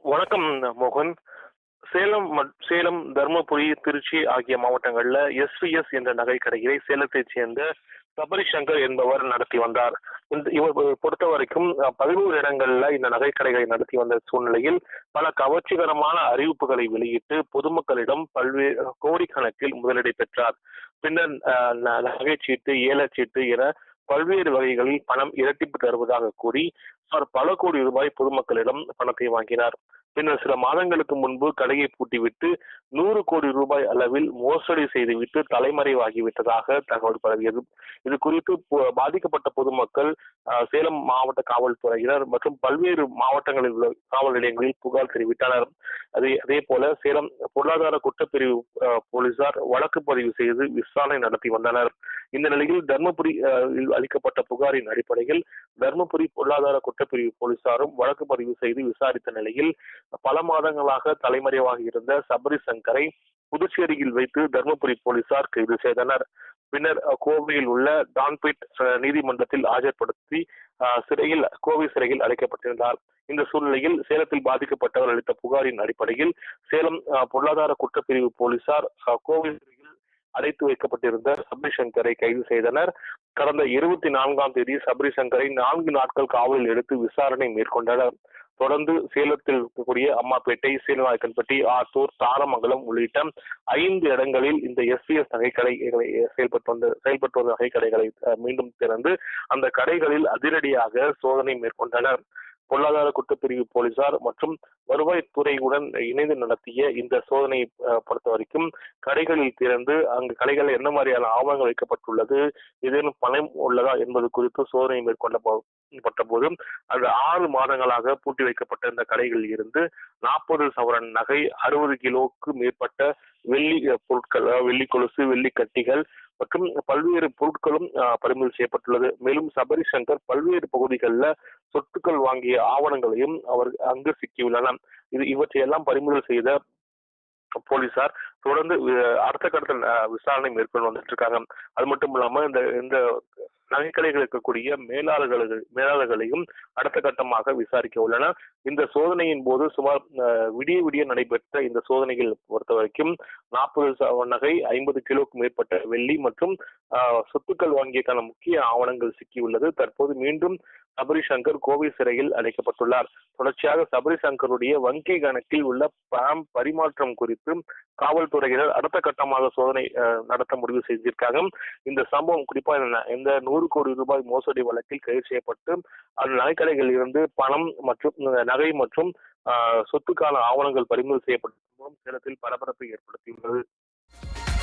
வணக்கம் மோகன் சேலம் மட்- சேலம் தருமபுரி திருச்சி ஆகிய மாவட்டங்கள்ல எஸ்விஎஸ் என்ற நகை கடைகளை சேலத்தைச் சேர்ந்த சபரி சங்கர் என்பவர் நடத்தி வந்தார் இந்த இவர் பொறுத்த வரைக்கும் அஹ், பதினோரு இடங்கள்ல இந்த நகை கடைகளை நடத்தி வந்த சூழ்நிலையில் பல கவர்ச்சிகரமான அறிவிப்புகளை வெளியிட்டு பொதுமக்களிடம் பல்வேறு கோடிக்கணக்கில் முதலீடு பெற்றார் பின்னர் அஹ், ந- நகைச்சீட்டு ஏலச்சீட்டு என பல்வேறு வகைகளில் பணம் இரட்டிப்பு தருவதாக கூறி அவர் பல கோடி ரூபாய் பொதுமக்களிடம் பணத்தை வாங்கினார் பின்னர் சில மாதங்களுக்கு முன்பு கடையை பூட்டிவிட்டு நூறு கோடி ரூபாய் அளவில் மோசடி செய்துவிட்டு தலைமறைவாகிவிட்டதாக தகவல் பரவியது இது குறித்து பொ- பாதிக்கப்பட்ட பொதுமக்கள் அஹ், சேலம் மாவட்ட காவல்துறையினர் மற்றும் பல்வேறு மாவட்டங்களில் உள்ள காவல் நிலையங்களில் புகார் தெரிவித்தனர் அதே அதே போல சேலம் பொருளாதார குற்றப்பிரிவு அஹ், போலீசார் வழக்கு பதிவு செய்து விசாரணை நடத்தி வந்தனர் இந்த நிலையில் தர்மபுரி அஹ், இல் அளிக்கப்பட்ட புகாரின் அடிப்படையில் தர்மபுரி பொருளாதார குற்றப்பிரிவு போலீசாரும் வழக்கு பதிவு செய்து விசாரித்த நிலையில் பல மாதங்களாக தலைமறைவாக இருந்த சபரி சங்கரை புதுச்சேரியில் வைத்து தர்மபுரி போலீசார் கைது செய்தனர் பின்னர் அஹ், கோவையில் உள்ள டான்பேட் அஹ், நீதிமன்றத்தில் ஆஜர்படுத்தி அஹ், சிறையில் கோவை சிறையில் அடைக்கப்பட்டிருந்தார் இந்த சூழ்நிலையில் சேலத்தில் பாதிக்கப்பட்டவர் அளித்த புகாரின் அடிப்படையில் சேலம் அஹ், பொருளாதார குற்றப்பிரிவு போலீசார் அஹ், கோவை சிறையில் அடைத்து வைக்கப்பட்டிருந்த சபரி சங்கரை கைது செய்தனர் கடந்த இருபத்தி நான்காம் தேதி சபரி சங்கரை நான்கு நாட்கள் காவலில் எடுத்து விசாரணை மேற்கொண்டனர் தொடர்ந்து சேலத்தில் இருக்கக்கூடிய அம்மாப்பேட்டை சீலநாயக்கன்பட்டி ஆத்தூர் தாரமங்கலம் உள்ளிட்ட ஐந்து இடங்களில் இந்த எஸ்பிஎஸ் நகைக்கடைகளை செயல்பட்டு வந்த செயல்பட்டு வந்த நகைக்கடைகளை அஹ், மீண்டும் திறந்து அந்த கடைகளில் அதிரடியாக சோதனை மேற்கொண்டனர் பொருளாதார குற்றப்பிரிவு போலீசார் மற்றும் வருவாய்த்துறையுடன் இணைந்து நடத்திய இந்த சோதனையை அஹ், பொறுத்த வரைக்கும் கடைகளில் திறந்து அங்கு கடைகளில் என்ன மாதிரியான ஆவணங்கள் வைக்கப்பட்டுள்ளது ஏதேனும் பணம் உள்ளதா என்பது குறித்து சோதனை மேற்கொண்ட போ- பட்ட போதும் அந்த ஆறு மாதங்களாக பூட்டி வைக்கப்பட்ட இந்த கடைகளில் இருந்து நாற்பது சவரன் நகை அறுபது கிலோவுக்கு மேற்பட்ட வெள்ளி அஹ், பொருட்கள் அதாவது வெள்ளி கொலுசு வெள்ளி கட்டிகள் மற்றும் பல்வேறு பொருட்களும் அஹ், பறிமுதல் செய்யப்பட்டுள்ளது மேலும் சபரி சங்கர் பல்வேறு பகுதிகளில் சொத்துக்கள் வாங்கிய ஆவணங்களையும் அவர் அங்கு சிக்கியுள்ளனர் இது இவற்றையெல்லாம் பறிமுதல் செய்த போலீசார் தொடர்ந்து அஹ், அடுத்த கட்ட அஹ், விசாரணை மேற்கொண்டு வந்துட்டு இருக்காங்க அது மட்டும் இல்லாம இந்த இந்த நகைக்கடைகள் இருக்கக்கூடிய மேலாளர்கள் மேலாளர்களையும் அடுத்த கட்டமாக விசாரிக்க உள்ளனர் இந்த சோதனையின் போது சுமார் அஹ், விடிய விடிய நடைபெற்ற இந்த சோதனைகள் பொறுத்த வரைக்கும் நாற்பது சவரன் நகை ஐம்பது கிலோவுக்கு மேற்பட்ட வெள்ளி மற்றும் அஹ், சொத்துக்கள் வாங்கியக்கான முக்கிய ஆவணங்கள் சிக்கியுள்ளது தற்போது மீண்டும் சபரி சங்கர் கோவை சிறையில் அடைக்கப்பட்டுள்ளார் தொடர்ச்சியாக சபரி சங்கருடைய வங்கி கணக்கில் உள்ள பணம் பரிமாற்றம் குறித்து காவல்துறையினர் அடுத்த கட்டமாக சோதனை அஹ், நடத்த முடிவு செய்திருக்காங்க இந்த சம்பவம் குறிப்பா இந்த ந- இந்த நூறு கோடி ரூபாய் மோசடி வழக்கில் கைது செய்யப்பட்டு அந்த நகைக்கடைகளில் இருந்து பணம் மற்றும் அஹ், நகை மற்றும் அஹ், சொத்துக்கான ஆவணங்கள் பறிமுதல் செய்யப்பட்ட சம்பவம் சேலத்தில் பரபரப்பை ஏற்படுத்தியுள்ளது